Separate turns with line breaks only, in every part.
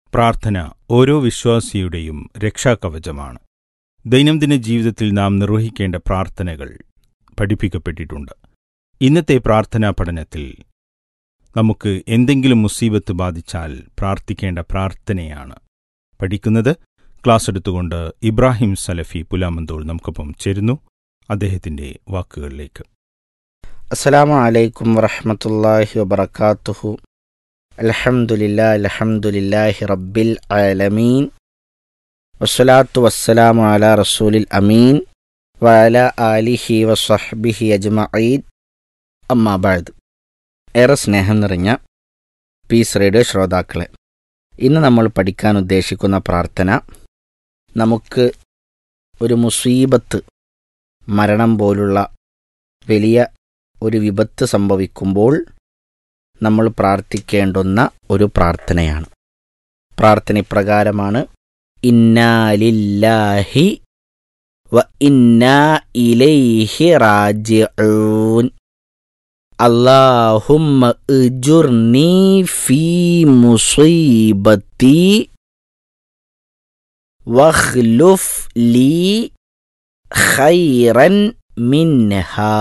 പ്രാർത്ഥന ഓരോ വിശ്വാസിയുടെയും രക്ഷാകവചമാണ് ദൈനംദിന ജീവിതത്തിൽ നാം നിർവഹിക്കേണ്ട പ്രാർത്ഥനകൾ പഠിപ്പിക്കപ്പെട്ടിട്ടുണ്ട് ഇന്നത്തെ പ്രാർത്ഥനാ പഠനത്തിൽ നമുക്ക് എന്തെങ്കിലും മുസീബത്ത് ബാധിച്ചാൽ പ്രാർത്ഥിക്കേണ്ട പ്രാർത്ഥനയാണ് പഠിക്കുന്നത് ക്ലാസ് എടുത്തുകൊണ്ട് ഇബ്രാഹിം സലഫി പുലാമന്തോൾ നമുക്കൊപ്പം ചേരുന്നു അദ്ദേഹത്തിന്റെ വാക്കുകളിലേക്ക്
അസ്സലാമു അലൈക്കും വറഹ്മത്തുള്ളാഹി വബറകാതുഹു അൽഹംദുലില്ലാ അൽഹംദുലില്ലാഹി റബ്ബിൽ ആലമീൻ വസ്സലാത്തു വസ്സലാമു അലാ റസൂലിൽ അമീൻ വഅല ആലിഹി വസ്വഹ്ബിഹി അജ്മഈൻ അമ്മാ ബഅദ് ഏറെ സ്നേഹം നിറഞ്ഞ പീസ് റേഡിയോ ശ്രോതാക്കളെ ഇന്ന് നമ്മൾ പഠിക്കാൻ ഉദ്ദേശിക്കുന്ന പ്രാർത്ഥന നമുക്ക് ഒരു മുസീബത്ത് മരണം പോലുള്ള വലിയ ഒരു വിപത്ത് സംഭവിക്കുമ്പോൾ നമ്മൾ പ്രാർത്ഥിക്കേണ്ടുന്ന ഒരു പ്രാർത്ഥനയാണ് പ്രാർത്ഥന ഇപ്രകാരമാണ് ഇന്നാലില്ലാഹി വ ഇന്നാ ഇലൈഹി റാജിഊൻ അല്ലാഹുമ്മ ഇജുർനി ഫീ മുസീബത്തി വഖ്ലുഫ് ലീ ഖൈറൻ മിൻഹാ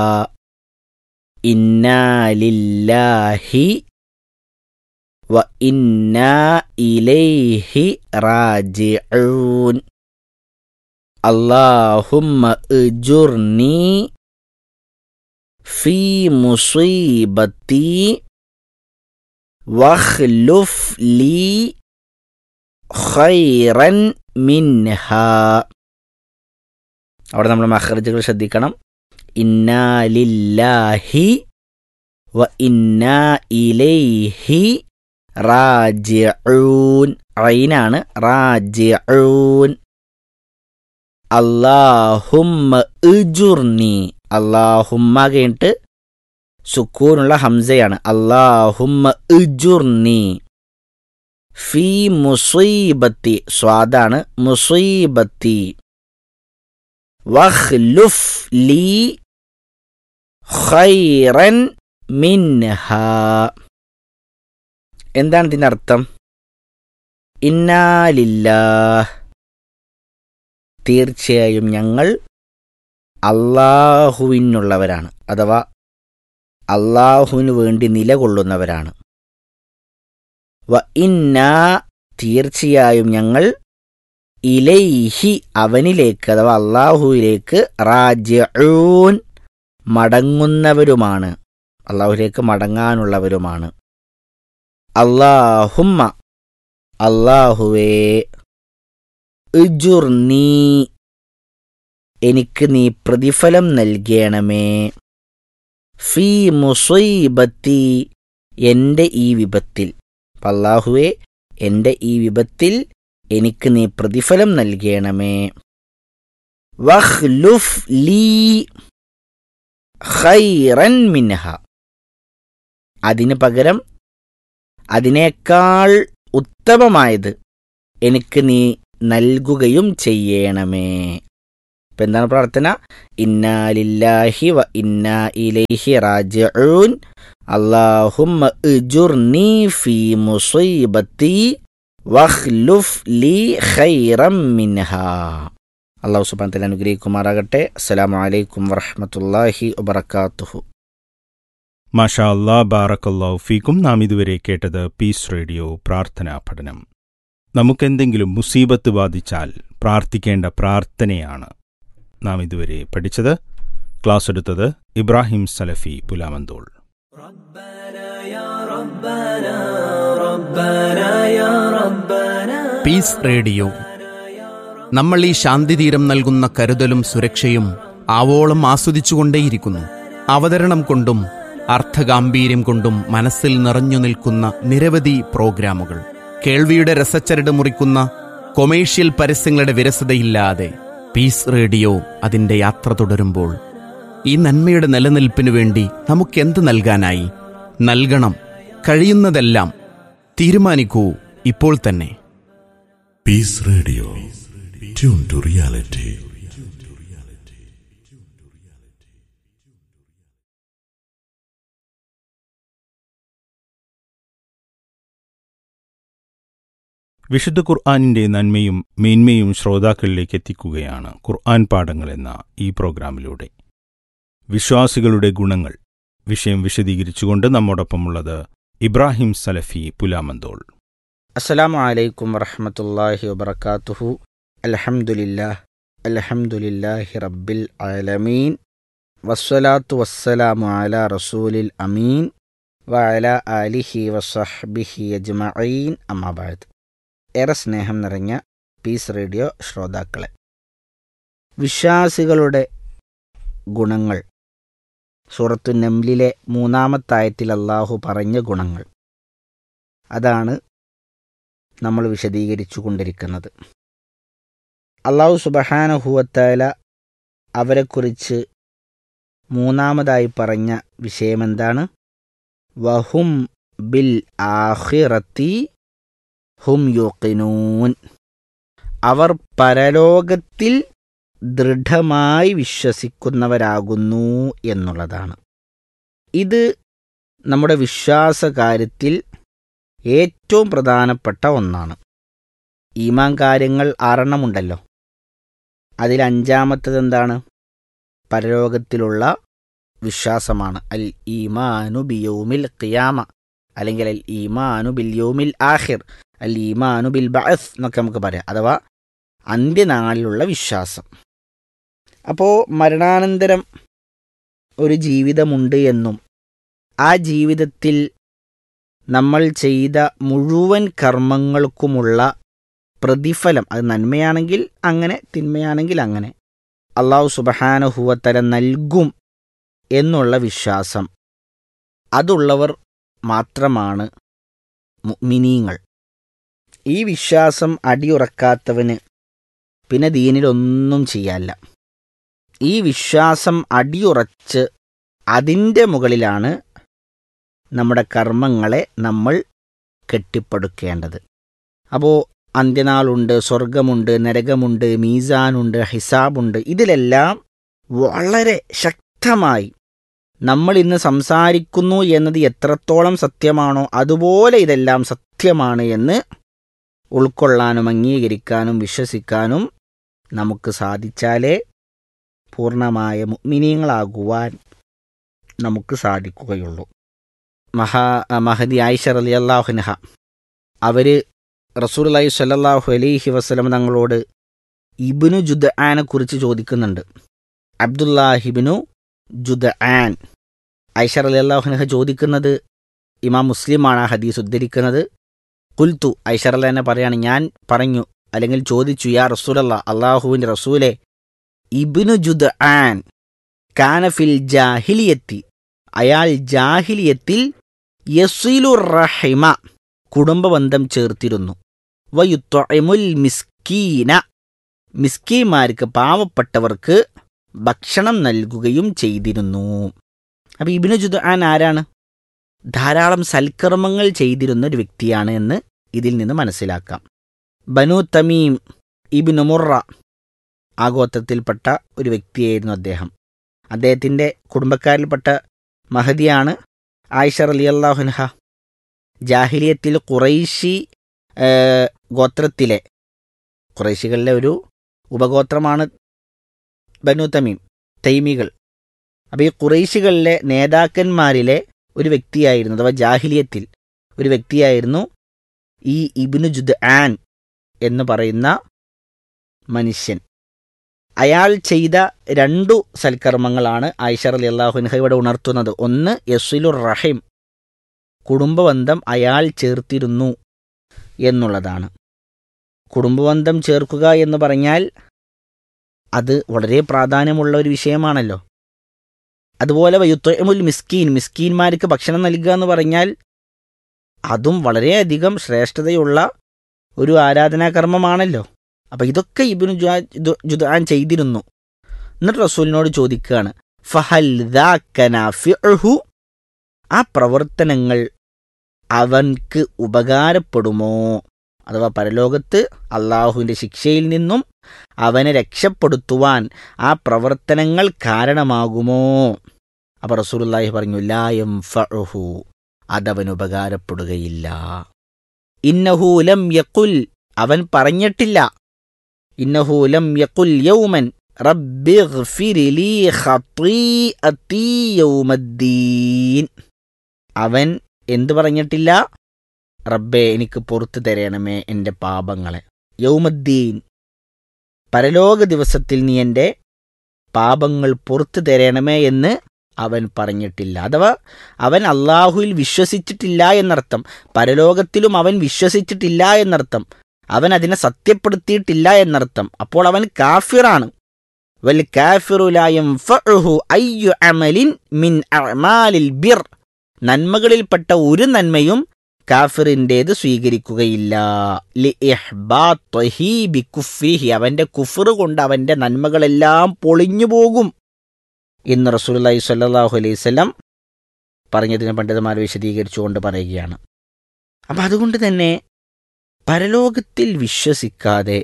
ഇന്നാ ലില്ലാഹി വ ഇന്നാ ഇലൈഹി റാജിഊൻ അല്ലാഹുമ്മ ഇജുർനി ഫീ മുസീബത്തി വഖ്ലുഫ് ലീ ഖൈറൻ മിൻഹാ അവിടെ നമ്മൾ മഹർജുകൾ ശ്രദ്ധിക്കണം ഇന്നാലില്ലാഹി വ ഇന്നാ ഇലൈഹി റാജിഊൻ ഐനാണ് റാജിഊൻ അല്ലാഹുമ്മ ഇജുർനി അല്ലാഹുമ്മ കഴിഞ്ഞിട്ട് സുക്കൂനുള്ള ഹംസയാണ് അല്ലാഹുമ്മ ഇജുർനി ഫീ മുസീബത്തി സ്വാദാണ് മുസീബത്തി വഖ്ലുഫ് ലീ ഖൈറൻ മിൻഹ എന്താണ് ഇതിൻ്റെ അർത്ഥം ഇന്നാലില്ലാഹ് തീർച്ചയായും ഞങ്ങൾ അള്ളാഹുവിനുള്ളവരാണ് അഥവാ അള്ളാഹുവിനു വേണ്ടി നിലകൊള്ളുന്നവരാണ് വ ഇന്നാ തീർച്ചയായും ഞങ്ങൾ ഇലൈഹി അവനിലേക്ക് അഥവാ അള്ളാഹുവിലേക്ക് റാജിഊൻ മടങ്ങുന്നവരുമാണ് അള്ളാഹുലേക്ക് മടങ്ങാനുള്ളവരുമാണ് അള്ളാഹുമ്മ അള്ളാഹുവേ ഇജുർ നീ എനിക്ക് നീ പ്രതിഫലം നൽകണമേ ഫീ മുസീബത്തി എൻ്റെ ഈ വിപത്തിൽ അള്ളാഹുവേ എൻ്റെ ഈ വിപത്തിൽ എനിക്ക് നീ പ്രതിഫലം നൽകണമേ വഖ്ലുഫ് ലീ ഖൈറൻ മിൻഹ അതിനു പകരം അതിനേക്കാൾ ഉത്തമമായത് എനിക്ക് നീ നൽകുകയും ചെയ്യണമേ ഇപ്പം എന്താണ് പ്രാർത്ഥന ഇന്നാലില്ലാഹി വ ഇന്നാ ഇലൈഹി റാജിഊൻ അല്ലാഹുമ്മ ഇജുർനി ഫീ മുസീബത്തി വഖ്ലുഫ് ലീ ഖൈറം മിൻഹ അള്ളാഹു സുബ്ഹാനഹു വതആല അനുഗ്രഹിക്കുമാറാകട്ടെ അസ്സലാമു അലൈക്കും വറഹ്മത്തുള്ളാഹി വബറകാതുഹു
മാഷാ അല്ലാ ബാറക്കല്ലാഹു ഫീക്കും നാം ഇതുവരെ കേട്ടത് പീസ് റേഡിയോ പ്രാർത്ഥനാ പഠനം നമുക്കെന്തെങ്കിലും മുസീബത്ത് ബാധിച്ചാൽ പ്രാർത്ഥിക്കേണ്ട പ്രാർത്ഥനയാണ് നാം ഇതുവരെ പഠിച്ചത് ക്ലാസ് എടുത്തത് ഇബ്രാഹിം സലഫി പുലാമന്തോൾ
പീസ് റേഡിയോ നമ്മൾ ഈ ശാന്തിതീരം നൽകുന്ന കരുതലും സുരക്ഷയും ആവോളം ആസ്വദിച്ചുകൊണ്ടേയിരിക്കുന്നു അവതരണം കൊണ്ടും അർത്ഥഗാംഭീര്യം കൊണ്ടും മനസ്സിൽ നിറഞ്ഞു നിൽക്കുന്ന നിരവധി പ്രോഗ്രാമുകൾ കേൾവിയുടെ രസച്ചരട് മുറിക്കുന്ന കൊമേഴ്ഷ്യൽ പരസ്യങ്ങളുടെ വിരസതയില്ലാതെ പീസ് റേഡിയോ അതിന്റെ യാത്ര തുടരുമ്പോൾ ഈ നന്മയുടെ നിലനിൽപ്പിനു വേണ്ടി നമുക്കെന്ത് നൽകാനായി നൽകണം കഴിയുന്നതെല്ലാം തീരുമാനിക്കൂ ഇപ്പോൾ തന്നെ
Peace Radio. Tune to reality.
വിശുദ്ധ ഖുർആാനിന്റെ നന്മയും മേന്മയും ശ്രോതാക്കളിലേക്ക് എത്തിക്കുകയാണ് ഖുർആൻ പാഠങ്ങൾ എന്ന ഈ പ്രോഗ്രാമിലൂടെ വിശ്വാസികളുടെ ഗുണങ്ങൾ വിഷയം വിശദീകരിച്ചുകൊണ്ട് നമ്മോടൊപ്പമുള്ളത് ഇബ്രാഹിം സലഫി പുലാമന്തോൾ
അസ്സലാമു അലൈക്കും വറഹമത്തല്ലാഹി വബർക്കാത്തുഹു അൽഹംദുലില്ലാ അൽഹംദുലില്ലാഹി റബ്ബിൽ ആലമീൻ വസ്സലാത്തു വസ്സലാമു അലാ റസൂലിൽ അമീൻ വഅല ആലിഹി വസഹ്ബിഹി അജ്മഈൻ അമ്മാബാദ് ഏറെ സ്നേഹം നിറഞ്ഞ പീസ് റേഡിയോ ശ്രോതാക്കളെ വിശ്വാസികളുടെ ഗുണങ്ങൾ സൂറത്തു നംലിലെ മൂന്നാമത്തായത്തിൽ അള്ളാഹു പറഞ്ഞ ഗുണങ്ങൾ അതാണ് നമ്മൾ വിശദീകരിച്ചു കൊണ്ടിരിക്കുന്നത് അള്ളാഹു സുബഹാനഹുവത്താല അവരെക്കുറിച്ച് മൂന്നാമതായി പറഞ്ഞ വിഷയമെന്താണ് വഹും ബിൽ ആഹിറത്തി ഹും യുക്കിനൂൻ അവർ പരലോകത്തിൽ ദൃഢമായി വിശ്വസിക്കുന്നവരാകുന്നു എന്നുള്ളതാണ് ഇത് നമ്മുടെ വിശ്വാസകാര്യത്തിൽ ഏറ്റവും പ്രധാനപ്പെട്ട ഒന്നാണ് ഈമാൻ കാര്യങ്ങൾ ആറെണ്ണമുണ്ടല്ലോ അതിൽ അഞ്ചാമത്തത് എന്താണ് പരലോകത്തിലുള്ള വിശ്വാസമാണ് അൽ ഈമാനു ബിയോമിൽ ഖിയാമ അല്ലെങ്കിൽ അൽ ഈമാനു ബിൽ യോമിൽ ആഹിർ അൽ ഈമാനു ബിൽ ബഅസ് എന്നൊക്കെ നമുക്ക് പറയാം അഥവാ അന്ത്യനാളിലുള്ള വിശ്വാസം അപ്പോൾ മരണാനന്തരം ഒരു ജീവിതമുണ്ട് എന്നും ആ ജീവിതത്തിൽ നമ്മൾ ചെയ്ത മുഴുവൻ കർമ്മങ്ങൾക്കുമുള്ള പ്രതിഫലം അത് നന്മയാണെങ്കിൽ അങ്ങനെ തിന്മയാണെങ്കിൽ അങ്ങനെ അള്ളാഹു സുബഹാനഹുവത്തല നൽകും എന്നുള്ള വിശ്വാസം അതുള്ളവർ മാത്രമാണ് മിനിങ്ങൾ ഈ വിശ്വാസം അടിയുറക്കാത്തവന് പിന്നെ ദീനിലൊന്നും ചെയ്യാല്ല ഈ വിശ്വാസം അടിയുറച്ച് അതിൻ്റെ മുകളിലാണ് നമ്മുടെ കർമ്മങ്ങളെ നമ്മൾ കെട്ടിപ്പടുക്കേണ്ടത് അപ്പോൾ അന്ത്യനാളുണ്ട് സ്വർഗമുണ്ട് നരകമുണ്ട് മീസാനുണ്ട് ഹിസാബുണ്ട് ഇതിലെല്ലാം വളരെ ശക്തമായി നമ്മൾ ഇന്ന് സംസാരിക്കുന്നു എന്നത് എത്രത്തോളം സത്യമാണോ അതുപോലെ ഇതെല്ലാം സത്യമാണ് എന്ന് ഉൾക്കൊള്ളാനും അംഗീകരിക്കാനും വിശ്വസിക്കാനും നമുക്ക് സാധിച്ചാലേ പൂർണ്ണമായ മുഗ്മിനീങ്ങളാകുവാൻ നമുക്ക് സാധിക്കുകയുള്ളൂ മഹാ മഹദി ആയിഷ അലി അള്ളാഹുനഹ അവർ റസൂലി സല്ലാഹു അലൈഹി വസ്ലം തങ്ങളോട് ഇബിനു ജുദ് ആനെ കുറിച്ച് ചോദിക്കുന്നുണ്ട് അബ്ദുല്ലാഹിബിനു ജുദ് ആൻ ഐഷർ അലി അള്ളാഹുനഹ ചോദിക്കുന്നത് ഇമാം മുസ്ലിമാണ് ആ ഹദീസ് ഉദ്ധരിക്കുന്നത് കുൽത്തു ഐഷർ അല്ല എന്നെ പറയാണ് ഞാൻ പറഞ്ഞു അല്ലെങ്കിൽ ചോദിച്ചു യാ റസൂലല്ല അള്ളാഹുവിൻ്റെ റസൂലെ ഇബിനു ജുദ് ആൻ കാനഫിൽ ജാഹിലിയത്തി അയാൾ ജാഹിലിയത്തിൽ യസീലു റഹിമ കുടുംബബന്ധം ചേർത്തിരുന്നു വയുത്തൊമുൽ മിസ്കീന മിസ്കീമാർക്ക് പാവപ്പെട്ടവർക്ക് ഭക്ഷണം നൽകുകയും ചെയ്തിരുന്നു അപ്പം ഇബിനു ജുദ് ആൻ ആരാണ് ധാരാളം സൽക്കർമ്മങ്ങൾ ചെയ്തിരുന്ന ഒരു വ്യക്തിയാണ് എന്ന് ഇതിൽ നിന്ന് മനസ്സിലാക്കാം ബനു തമീം ഇബിനു മുറ ആ ഗോത്രത്തിൽപ്പെട്ട ഒരു വ്യക്തിയായിരുന്നു അദ്ദേഹം അദ്ദേഹത്തിൻ്റെ കുടുംബക്കാരിൽപ്പെട്ട മഹദിയാണ് ആയിഷർ അലി അള്ളാഹുൻഹ ജാഹിലിയത്തിൽ കുറൈശി ഗോത്രത്തിലെ കുറൈശികളിലെ ഒരു ഉപഗോത്രമാണ് ബനു തമീം തൈമികൾ അപ്പോൾ ഈ കുറൈശികളിലെ നേതാക്കന്മാരിലെ ഒരു വ്യക്തിയായിരുന്നു അഥവാ ജാഹിലിയത്തിൽ ഒരു വ്യക്തിയായിരുന്നു ഈ ഇബിനു ജുദ് ആൻ എന്ന് പറയുന്ന മനുഷ്യൻ അയാൾ ചെയ്ത രണ്ടു സൽക്കർമ്മങ്ങളാണ് ആയിഷർ അലി അള്ളാഹുൻഹ ഇവിടെ ഉണർത്തുന്നത് ഒന്ന് യസുലുർ റഹിം കുടുംബബന്ധം അയാൾ ചേർത്തിരുന്നു എന്നുള്ളതാണ് കുടുംബബന്ധം ചേർക്കുക എന്ന് പറഞ്ഞാൽ അത് വളരെ പ്രാധാന്യമുള്ള ഒരു വിഷയമാണല്ലോ അതുപോലെ വയുത്തൊമുൽ മിസ്കീൻ മിസ്കീന്മാർക്ക് ഭക്ഷണം നൽകുക എന്ന് പറഞ്ഞാൽ അതും വളരെയധികം ശ്രേഷ്ഠതയുള്ള ഒരു ആരാധനാകർമ്മമാണല്ലോ അപ്പം ഇതൊക്കെ ഇബിനു ജുദാൻ ചെയ്തിരുന്നു എന്നിട്ട് റസൂലിനോട് ചോദിക്കുകയാണ് ഫഹൽ ദാക്കനാഫിഅഹു ആ പ്രവർത്തനങ്ങൾ അവൻക്ക് ഉപകാരപ്പെടുമോ അഥവാ പരലോകത്ത് അള്ളാഹുവിൻ്റെ ശിക്ഷയിൽ നിന്നും അവനെ രക്ഷപ്പെടുത്തുവാൻ ആ പ്രവർത്തനങ്ങൾ കാരണമാകുമോ അപ്പോൾ റസൂലുള്ളാഹി പറഞ്ഞു ലായം ഫഹു അതവന് ഉപകാരപ്പെടുകയില്ല ഇന്നഹു ലം യഖുൽ അവൻ പറഞ്ഞിട്ടില്ല ഇന്നഹു ലം യഖുൽ യൗമൻ റബ്ബി ഗ്ഫിർ ലീ ഖതീഅതി യൗമദ്ദീൻ അവൻ എന്തു പറഞ്ഞിട്ടില്ല റബ്ബേ എനിക്ക് പുറത്തു തരണമേ എൻ്റെ പാപങ്ങളെ യൗമദ്ദീൻ പരലോക ദിവസത്തിൽ നീ എൻ്റെ പാപങ്ങൾ പുറത്തു തരണമേ എന്ന് അവൻ പറഞ്ഞിട്ടില്ല അഥവാ അവൻ അള്ളാഹുവിൽ വിശ്വസിച്ചിട്ടില്ല എന്നർത്ഥം പരലോകത്തിലും അവൻ വിശ്വസിച്ചിട്ടില്ല എന്നർത്ഥം അവൻ അതിനെ സത്യപ്പെടുത്തിയിട്ടില്ല എന്നർത്ഥം അപ്പോൾ അവൻ കാഫിറാണ് വൽ കാഫിറുലായം അയ്യു അമലിൻ മിൻ അഅമാലിൽ ബിർ നന്മകളിൽപ്പെട്ട ഒരു നന്മയും കാഫിറിൻ്റേത് സ്വീകരിക്കുകയില്ല ലി ഇഹ്ബാത്വഹി ബികുഫ്രിഹി അവൻ്റെ കുഫർ കൊണ്ട് അവൻ്റെ നന്മകളെല്ലാം പൊളിഞ്ഞു പോകും എന്ന് റസൂലുള്ളാഹി സ്വല്ലല്ലാഹു അലൈഹി വസല്ലം പറഞ്ഞതിനെ പണ്ഡിതന്മാർ വിശദീകരിച്ചുകൊണ്ട് പറയുകയാണ് അപ്പം അതുകൊണ്ട് തന്നെ പരലോകത്തിൽ വിശ്വസിക്കാതെ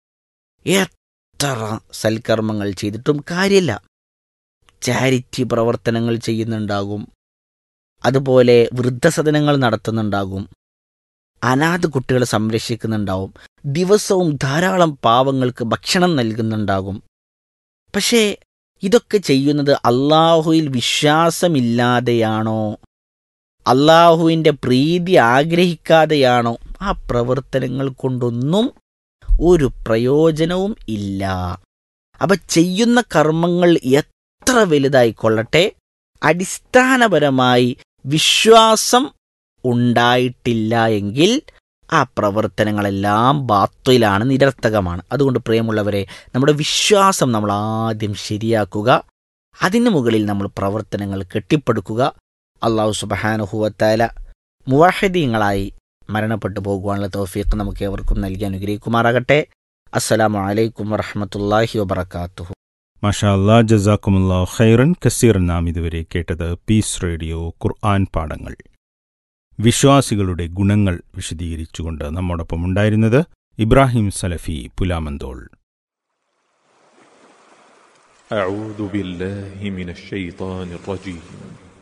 എത്ര സൽക്കർമ്മങ്ങൾ ചെയ്തിട്ടും കാര്യമില്ല ചാരിറ്റി പ്രവർത്തനങ്ങൾ ചെയ്യുന്നുണ്ടാകും അതുപോലെ വൃദ്ധസദനങ്ങൾ നടത്തുന്നുണ്ടാകും അനാഥ കുട്ടികളെ സംരക്ഷിക്കുന്നുണ്ടാവും ദിവസവും ധാരാളം പാവങ്ങൾക്ക് ഭക്ഷണം നൽകുന്നുണ്ടാകും പക്ഷേ ഇതൊക്കെ ചെയ്യുന്നത് അള്ളാഹുവിൽ വിശ്വാസമില്ലാതെയാണോ അള്ളാഹുവിൻ്റെ പ്രീതി ആഗ്രഹിക്കാതെയാണോ ആ പ്രവർത്തനങ്ങൾ കൊണ്ടൊന്നും ഒരു പ്രയോജനവും ഇല്ല അപ്പൊ ചെയ്യുന്ന കർമ്മങ്ങൾ എത്ര വലുതായിക്കൊള്ളട്ടെ അടിസ്ഥാനപരമായി വിശ്വാസം ഉണ്ടായിട്ടില്ല എങ്കിൽ ആ പ്രവർത്തനങ്ങളെല്ലാം ബാത്വയിലാണ് നിരർത്ഥകമാണ് അതുകൊണ്ട് പ്രിയമുള്ളവരെ നമ്മുടെ വിശ്വാസം നമ്മൾ ആദ്യം ശരിയാക്കുക അതിനു മുകളിൽ നമ്മൾ പ്രവർത്തനങ്ങൾ കെട്ടിപ്പടുക്കുക അള്ളാഹു സുബഹാനുഹുവത്താല മുവാഹിദീങ്ങളായി മരണപ്പെട്ടു പോകുവാനുള്ള തോഫീക്ക് നമുക്ക് ഏവർക്കും നൽകി അനുഗ്രഹിക്കുമാറാകട്ടെ അസ്സലാമു അലൈക്കും വറഹമത്തല്ലാഹി വബർക്കാത്തുഹു
മാഷാ അല്ലാ ജസാക്കുമുല്ലാ ഖൈറൻ കസീർ നാം ഇതുവരെ കേട്ടത് പീസ് റേഡിയോ ഖുർആൻ പാഠങ്ങൾ വിശ്വാസികളുടെ ഗുണങ്ങൾ വിശദീകരിച്ചുകൊണ്ട് നമ്മോടൊപ്പം ഉണ്ടായിരുന്നത് ഇബ്രാഹിം സലഫി പുലാമന്തോൾ
أعوذ بالله من الشيطان الرجيم